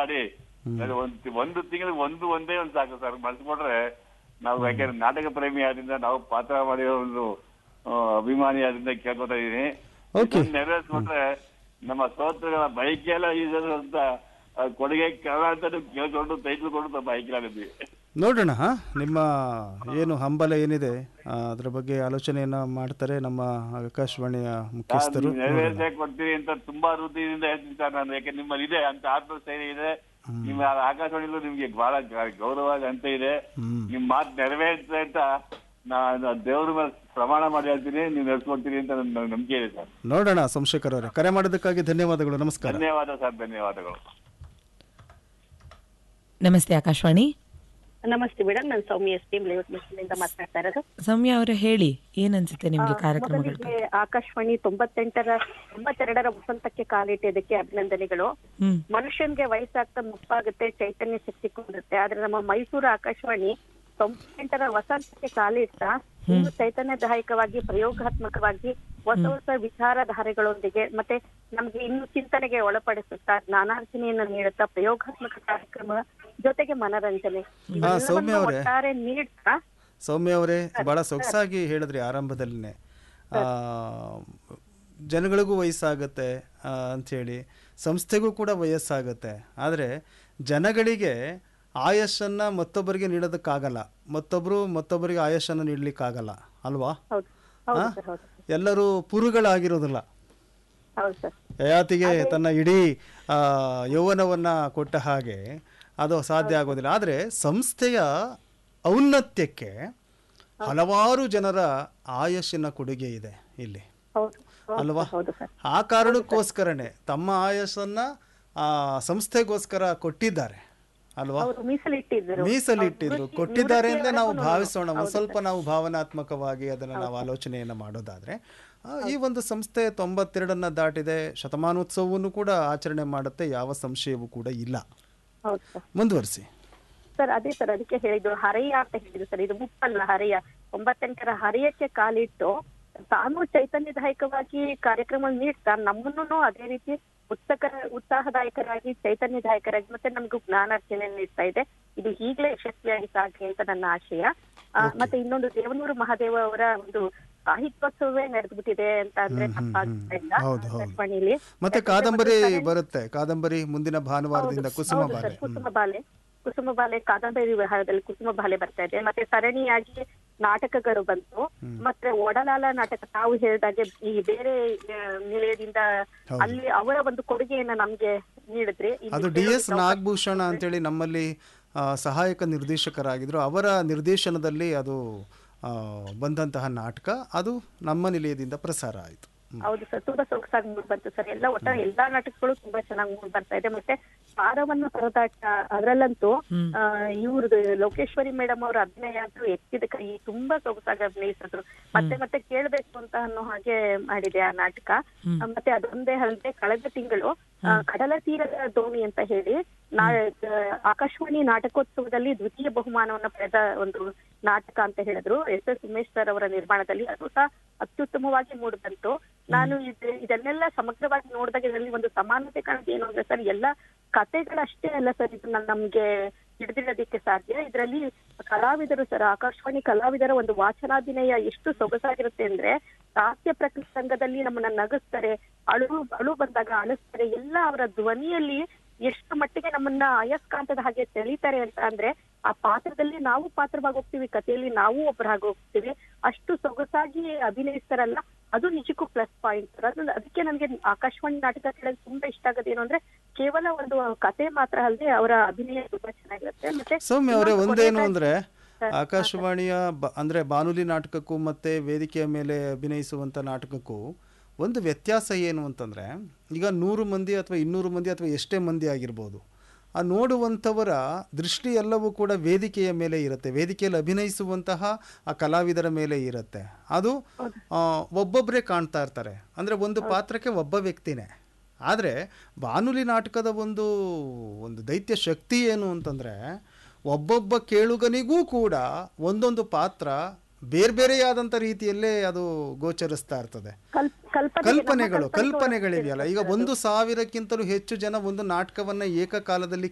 ಮಾಡಿ ಅದು ಒಂದ್ ಒಂದು ತಿಂಗಳಿಗೆ ಒಂದು ಒಂದೇ ಒಂದು ಸಾಕು ಸರ್ ಮರ್ಸ್ಕೊಟ್ರೆ ನಾವು ಯಾಕೆಂದ್ರೆ ನಾಟಕ ಪ್ರೇಮಿ ಆದ್ರಿಂದ ನಾವು ಪಾತ್ರ ಮಾಡಿರೋ ಒಂದು ಆ, ಅಭಿಮಾನಿ ಆದ್ರಿಂದ ಕೇಳ್ಕೊತಾ ಇದೀನಿ Okay. ಇದನ್ನ ನೆರವೇರಿಸ್ಕೊಟ್ರೆ ನಮ್ಮ ಸ್ತೋತ್ರಗಳ ಬೈಕ್ ಎಲ್ಲ ಈಜಲು ಅಂತ ಆ, ಕೊಡುಗೆ ಕಲ ಅಂತ ಕೇಳ್ಕೊಂಡು ಟೈಟ್ಲ್ ಕೊಟ್ಟು ನಮ್ಮ ಬೈಕ್ ನೋಡೋಣ ಹಾ? ನಿಮ್ಮ ಏನು ಹಂಬಲ ಏನಿದೆ ಆ, ಅದ್ರ ಬಗ್ಗೆ ಆಲೋಚನೆಯನ್ನ ಮಾಡ್ತಾರೆ ನಮ್ಮ ಆಕಾಶವಾಣಿಯ ಮುಖ್ಯಸ್ಥರು ನೆರವೇರಿಸೇ ಕೊಡ್ತೀರಿ ಅಂತ ತುಂಬಾ ವೃತ್ತಿಯಿಂದ ಹೇಳ್ತೀನಿ ಸರ್ ನಾನು ಯಾಕೆ ನಿಮ್ಮಲ್ಲಿ ಇದೆ ಅಂತ ಆತ್ಮಸ್ಥೈರ್ಯ ಇದೆ ನಿಮ್ಮ ಆಕಾಶವಾಣಿಲೂ ನಿಮ್ಗೆ ಬಹಳ ಗ- ಗೌರವ ಅಂತ ಇದೆ ನಿಮ್ ಮಾತು ನೆರವೇರಿಸ್ತದೆ ಅಂತ ನಾನು ದೇವ್ರ ಮೇಲೆ ಪ್ರಮಾಣ ಮಾಡಿ ಹೇಳ್ತೀನಿ ನೀವು ನೆರೆಸ್ಕೊಡ್ತೀರಿ ಅಂತ ನನ್ನ ನಂಬಿಕೆ ಇದೆ ಸರ್ ನೋಡೋಣ ಸೋಮಶೇಖರ್ ಅವರೇ ಕರೆ ಮಾಡೋದಕ್ಕಾಗಿ ಧನ್ಯವಾದಗಳು ನಮಸ್ಕಾರ ಧನ್ಯವಾದ ಸರ್ ಧನ್ಯವಾದಗಳು ನಮಸ್ತೆ ಆಕಾಶವಾಣಿ ನಮಸ್ತೆ ಮೇಡಮ್ ನಾನು ಸೌಮ್ಯ ಎಸ್ ಟಿ ಇಂದ ಮಾತನಾಡ್ತಾ ಇರೋದು ಸೌಮ್ಯ ಅವರೇ ಹೇಳಿ ಏನ್ ಅನ್ಸುತ್ತೆ ನಿಮ್ಗೆ ಕಾರ್ಯಕ್ರಮಗಳ ಬಗ್ಗೆ? ಮೊದಲಿಗೆ ಆಕಾಶವಾಣಿ ತೊಂಬತ್ತೆಂಟರ ತೊಂಬತ್ತೆರಡರ ವಸಂತಕ್ಕೆ ಕಾಲಿಟ್ಟಿದ್ದಕ್ಕೆ ಅಭಿನಂದನೆಗಳು ಹ್ಮ್ ಮನುಷ್ಯನ್ಗೆ ವಯಸ್ಸಾಗ್ತಾ ಮುಪ್ಪಾಗುತ್ತೆ ಚೈತನ್ಯ ಶಕ್ತಿ ಕೊಂಡುತ್ತೆ ಆದ್ರೆ ನಮ್ಮ ಮೈಸೂರು ಆಕಾಶವಾಣಿ ತೊಂಬತ್ತೆಂಟರ ವಸಂತಕ್ಕೆ ಕಾಲಿಡ್ತಾ ಇನ್ನು ಚೈತನ್ಯದಾಯಕವಾಗಿ ಪ್ರಯೋಗಾತ್ಮಕವಾಗಿ ಹೊಸ ಹೊಸ ವಿಚಾರಧಾರೆಗಳೊಂದಿಗೆ ಮತ್ತೆ ನಮ್ಗೆ ಇನ್ನು ಚಿಂತನೆಗೆ ಒಳಪಡಿಸುತ್ತಾ ಜ್ಞಾನಾರ್ಜನೆಯನ್ನು ನೀಡುತ್ತಾ ಪ್ರಯೋಗಾತ್ಮಕ ಕಾರ್ಯಕ್ರಮ ಜೊತೆಗೆ ಮನರಂಜನೆ ಇವೆಲ್ಲವನ್ನೂ ಸೌಮ್ಯ ಅವರೇ. ಒಟ್ಟಾರೆ ನೀಡ್ತಾ ಸೌಮ್ಯ ಅವರೇ ಬಹಳ ಸೊಗಸಾಗಿ ಹೇಳಿದ್ರಿ ಆರಂಭದಲ್ಲೇ ಆ, ಜನಗಳಿಗೂ ವಯಸ್ಸಾಗುತ್ತೆ ಆ, ಅಂಥೇಳಿ ಸಂಸ್ಥೆಗೂ ಕೂಡ ವಯಸ್ಸಾಗುತ್ತೆ ಆದರೆ ಜನಗಳಿಗೆ ಆಯಸ್ಸನ್ನು ಮತ್ತೊಬ್ಬರಿಗೆ ನೀಡೋದಕ್ಕಾಗಲ್ಲ ಮತ್ತೊಬ್ಬರು ಮತ್ತೊಬ್ಬರಿಗೆ ಆಯಸ್ಸನ್ನು ನೀಡಲಿಕ್ಕಾಗಲ್ಲ ಅಲ್ವಾ ಹೌದು ಹೌದು ಆ? ಸರ್ ಹೌದು ಎಲ್ಲರೂ ಪುರುಗಳಾಗಿರೋದಿಲ್ಲ ಹೌದು ಸರ್ ಯಯಾತಿಗೆ ತನ್ನ ಇಡೀ ಆ, ಯೌವನವನ್ನ ಕೊಟ್ಟ ಹಾಗೆ ಅದು ಸಾಧ್ಯ ಆಗೋದಿಲ್ಲ ಆದರೆ ಸಂಸ್ಥೆಯ ಔನ್ನತ್ಯಕ್ಕೆ ಹಲವಾರು ಜನರ ಆಯಸ್ಸಿನ ಕೊಡುಗೆ ಇದೆ ಇಲ್ಲಿ ಹೌದು ಹೌದು ಅಲ್ವಾ ಸರ್, ಹೌದು ಸರ್ ಆ ಕಾರಣಕ್ಕೋಸ್ಕರನೇ ತಮ್ಮ ಆಯಸ್ಸನ್ನ ಆ ಸಂಸ್ಥೆಗೋಸ್ಕರ ಕೊಟ್ಟಿದ್ದಾರೆ ಅಲ್ವಾ ಅವರು ಮೀಸಲಿಟ್ಟಿದ್ರು ಮೀಸಲಿಟ್ಟಿದ್ರು ಕೊಟ್ಟಿದ್ದಾರೆ ಅಂತ ನಾವು ಭಾವಿಸೋಣ ಒಂದು ಸ್ವಲ್ಪ ನಾವು ಭಾವನಾತ್ಮಕವಾಗಿ ಅದನ್ನು ನಾವು ಆಲೋಚನೆಯನ್ನು ಮಾಡೋದಾದ್ರೆ ಆ, ಈ ಒಂದು ಸಂಸ್ಥೆ ತೊಂಬತ್ತೆರಡನ್ನ ದಾಟಿದೆ ಶತಮಾನೋತ್ಸವವನ್ನು ಕೂಡ ಆಚರಣೆ ಮಾಡುತ್ತೆ ಯಾವ ಸಂಶಯವೂ ಕೂಡ ಇಲ್ಲ ಹೌದು ಸರ್ ಮುಂದುವರಿಸಿ ಸರ್ ಅದೇ ಸರ್ ಅದಕ್ಕೆ ಹೇಳಿದ್ದು ಹರೆಯ ಅಂತ ಹೇಳಿದ್ರು ಸರ್ ಇದು ಮುಪ್ಪಲ್ಲ ಹರೆಯ ಒಂಬತ್ತೆಂಟರ ಹರೆಯಕ್ಕೆ ಕಾಲಿಟ್ಟು ತಾನು ಚೈತನ್ಯದಾಯಕವಾಗಿ ಕಾರ್ಯಕ್ರಮ ನೀಡ್ತಾ ನಮ್ಮನ್ನು ಅದೇ ರೀತಿ ಉತ್ಸಕರ ಉತ್ಸಾಹದಾಯಕರಾಗಿ ಚೈತನ್ಯದಾಯಕರಾಗಿ ಮತ್ತೆ ನಮಗೂ ಜ್ಞಾನಾರ್ಜನೆ ನೀಡ್ತಾ ಇದೆ ಇದು ಈಗಲೇ ಯಶಸ್ವಿಯಾಗಿ ಸಾಗಲಿ ಅಂತ ನನ್ನ ಆಶಯ ಆ, ಮತ್ತೆ ಇನ್ನೊಂದು ದೇವನೂರು ಮಹಾದೇವ ಅವರ ಒಂದು ಸಾಹಿತ್ಯೋತ್ಸವವೇ ನಡೆದು ಬಿಟ್ಟಿದೆ ಅಂತ ಅಂದ್ರೆ ತಪ್ಪಾಗ್ತಾ ಇಲ್ಲ ಹೌದು, ಹೌದು. ಆಕಾಶವಾಣಿಲಿ ಮತ್ತೆ ಕಾದಂಬರಿ ಬರುತ್ತೆ ಕಾದಂಬರಿ ಮುಂದಿನ ಭಾನುವಾರದಿಂದ ಕುಸುಮ ಹೌದು ಬಾಲೆ ಸರ್ ಕುಸುಮ ಬಾಲೆ ಕುಸುಮ ಬಾಲೆ ಕಾದಂಬರಿ ವಿಹಾರದಲ್ಲಿ ಕುಸುಮ ಬಾಲೆ ಬರ್ತಾ ಇದೆ ಮತ್ತೆ ಸರಣಿಯಾಗಿ ನಾಟಕಗಳು ಬಂತು ಮತ್ತೆ ಒಡಲಾಲ ನಾಟಕ ತಾವು ಹೇಳಿದಾಗೆ ಈ ಬೇರೆ ಆ, ನಿಲಯದಿಂದ ಅಲ್ಲಿ ಅವರ ಒಂದು ಕೊಡುಗೆಯನ್ನ ನಮ್ಗೆ ನೀಡಿದ್ರಿ ಇಲ್ಲಿ ಅದು ಡಿ ಎಸ್ ನಾಗಭೂಷಣ ಅಂತೇಳಿ ನಮ್ಮಲ್ಲಿ ಆ, ಸಹಾಯಕ ನಿರ್ದೇಶಕರಾಗಿದ್ರು ಅವರ ನಿರ್ದೇಶನದಲ್ಲಿ ಅದು ಆ, ಬಂದಂತಹ ನಾಟಕ ಅದು ನಮ್ಮ ನಿಲಯದಿಂದ ಪ್ರಸಾರ ಆಯಿತು ಹೌದು ಸರ್ ತುಂಬಾ ಸೊಗಸಾಗಿ ಮೂಡ್ ಬಂತು ಸರ್ ಎಲ್ಲ ಒಟ್ಟಾರೆ ಎಲ್ಲಾ ನಾಟಕಗಳು ತುಂಬಾ ಚೆನ್ನಾಗಿ ಮೂಡ್ ಬರ್ತಾ ಇದೆ ಮತ್ತೆ ಸಾರವನ್ನ ಪರದಾಟ ಅದರಲ್ಲಂತೂ ಇವ್ರದ್ದು ಲೋಕೇಶ್ವರಿ ಮೇಡಮ್ ಅವರ ಅಭಿನಯ ಅಂತೂ ಎತ್ತಿದ ಕೈ ತುಂಬಾ ಸೊಗಸಾಗಿ ಅಭಿನಯಿಸಿದ್ರು ಮತ್ತೆ ಮತ್ತೆ ಕೇಳ್ಬೇಕು ಅಂತ ಅನ್ನೋ ಹಾಗೆ ಮಾಡಿದೆ ಆ ನಾಟಕ ಆ, ಮತ್ತೆ ಅದೊಂದೇ ಅಲ್ಲದೆ ಕಳೆದ ತಿಂಗಳು ಆ, ಕಡಲ ತೀರದ ದೋಣಿ ಅಂತ ಹೇಳಿ ನಾ ಆ, ಆಕಾಶವಾಣಿ ನಾಟಕೋತ್ಸವದಲ್ಲಿ ದ್ವಿತೀಯ ಬಹುಮಾನವನ್ನ ಪಡೆದ ಒಂದು ನಾಟಕ ಅಂತ ಹೇಳಿದ್ರು ಎಸ್ ಎಸ್ ಉಮೇಶ್ ಸರ್ ಅವರ ನಿರ್ಮಾಣದಲ್ಲಿ ಅದು ಸಹ ಅತ್ಯುತ್ತಮವಾಗಿ ಮೂಡಿ ಬಂತು ನಾನು ಇದ್- ಇದನ್ನೆಲ್ಲ ಸಮಗ್ರವಾಗಿ ನೋಡಿದಾಗ ಇದರಲ್ಲಿ ಒಂದು ಸಮಾನತೆ ಕಾಣೋದು ಏನು ಅಂದ್ರೆ ಸರ್ ಎಲ್ಲ ಕತೆಗಳಷ್ಟೇ ಅಲ್ಲ ಸರ್ ಇದನ್ನ ನಮ್ಗೆ ಹಿಡಿದಿಡೋದಕ್ಕೆ ಸಾಧ್ಯ ಇದರಲ್ಲಿ ಕಲಾವಿದರು ಸರ್ ಆಕಾಶವಾಣಿ ಕಲಾವಿದರ ಒಂದು ವಾಚನಾಭಿನಯ ಎಷ್ಟು ಸೊಗಸಾಗಿರುತ್ತೆ ಅಂದ್ರೆ ಸಾಹಿತ್ಯ ಪ್ರಕೃತಿ ಸಂಘದಲ್ಲಿ ನಮ್ಮನ್ನ ನಗಿಸ್ತಾರೆ ಅಳು ಅಳು ಬಂದಾಗ ಅಳಿಸ್ತಾರೆ ಎಲ್ಲ ಅವರ ಧ್ವನಿಯಲ್ಲಿ ಎಷ್ಟು ಮಟ್ಟಿಗೆ ನಮ್ಮನ್ನ ಅಯಸ್ಕಾಂತದ ಹಾಗೆ ಸೆಳೀತಾರೆ ಅಂತ ಅಂದ್ರೆ ಆ ಪಾತ್ರದಲ್ಲಿ ನಾವು ಪಾತ್ರವಾಗಿ ಹೋಗ್ತೀವಿ ಕಥೆಯಲ್ಲಿ ನಾವು ಒಬ್ಬರಾಗಿ ಹೋಗ್ತೀವಿ ಅಷ್ಟು ಸೊಗಸಾಗಿ ಅಭಿನಯಿಸ್ತಾರಲ್ಲ ಅದು ನಿಜಕ್ಕೂ ಪ್ಲಸ್ ಪಾಯಿಂಟ್ ಅದು ಅದಕ್ಕೆ ನನಗೆ ಆಕಾಶವಾಣಿ ನಾಟಕ ಕೇಳೋದು ತುಂಬಾ ಇಷ್ಟ ಆಗೋದು ಏನು ಅಂದ್ರೆ ಕೇವಲ ಒಂದು ಕತೆ ಮಾತ್ರ ಅಲ್ಲದೆ ಅವರ ಅಭಿನಯ ತುಂಬಾ ಚೆನ್ನಾಗಿರುತ್ತೆ ಮತ್ತೆ ಸೌಮ್ಯ ಅವರೇ ಇನ್ನೊಂದು ಒಂದೇನು ಕೊನೆಯದಾಗಿ- ಅಂದ್ರೆ ಆಕಾಶವಾಣಿಯ ಬ ಅಂದ್ರೆ ಬಾನುಲಿ ನಾಟಕಕ್ಕೂ ಮತ್ತೆ ವೇದಿಕೆಯ ಮೇಲೆ ಅಭಿನಯಿಸುವಂಥ ನಾಟಕಕ್ಕೂ ಒಂದು ವ್ಯತ್ಯಾಸ ಏನು ಅಂತಂದ್ರೆ ಈಗ ನೂರು ಮಂದಿ ಅಥವಾ ಇನ್ನೂರು ಮಂದಿ ಅಥವಾ ಎಷ್ಟೇ ಮಂದಿ ಆಗಿರ್ಬೋದು ಆ ನೋಡುವಂಥವರ ದೃಷ್ಟಿ ಎಲ್ಲವೂ ಕೂಡ ವೇದಿಕೆಯ ಮೇಲೆ ಇರುತ್ತೆ ವೇದಿಕೆಯಲ್ಲಿ ಅಭಿನಯಿಸುವಂತಹ ಆ ಕಲಾವಿದರ ಮೇಲೆ ಇರುತ್ತೆ ಅದು ಆ, ಒಬ್ಬೊಬ್ಬರೇ ಕಾಣ್ತಾ ಇರ್ತಾರೆ ಅಂದರೆ ಒಂದು ಪಾತ್ರಕ್ಕೆ ಒಬ್ಬ ವ್ಯಕ್ತಿನೇ ಆದರೆ ಬಾನುಲಿ ನಾಟಕದ ಒಂದು ಒಂದು ದೈತ್ಯ ಶಕ್ತಿ ಏನು ಅಂತಂದರೆ ಒಬ್ಬೊಬ್ಬ ಕೇಳುಗನಿಗೂ ಕೂಡ ಒಂದೊಂದು ಪಾತ್ರ ಬೇರೆ ಬೇರೆಯಾದಂಥ ರೀತಿಯಲ್ಲೇ ಅದು ಗೋಚರಿಸ್ತಾ ಇರ್ತದೆ ಕಲ್ಪ್- ಕಲ್ಪನೆ ಕಲ್ಪನೆಗಳು ಕಲ್ಪನೆಗಳಿದೆಯಲ್ಲ ಈಗ ಒಂದು ಸಾವಿರಕ್ಕಿಂತಲೂ ಹೆಚ್ಚು ಜನ ಒಂದು ನಾಟಕವನ್ನ ಏಕಕಾಲದಲ್ಲಿ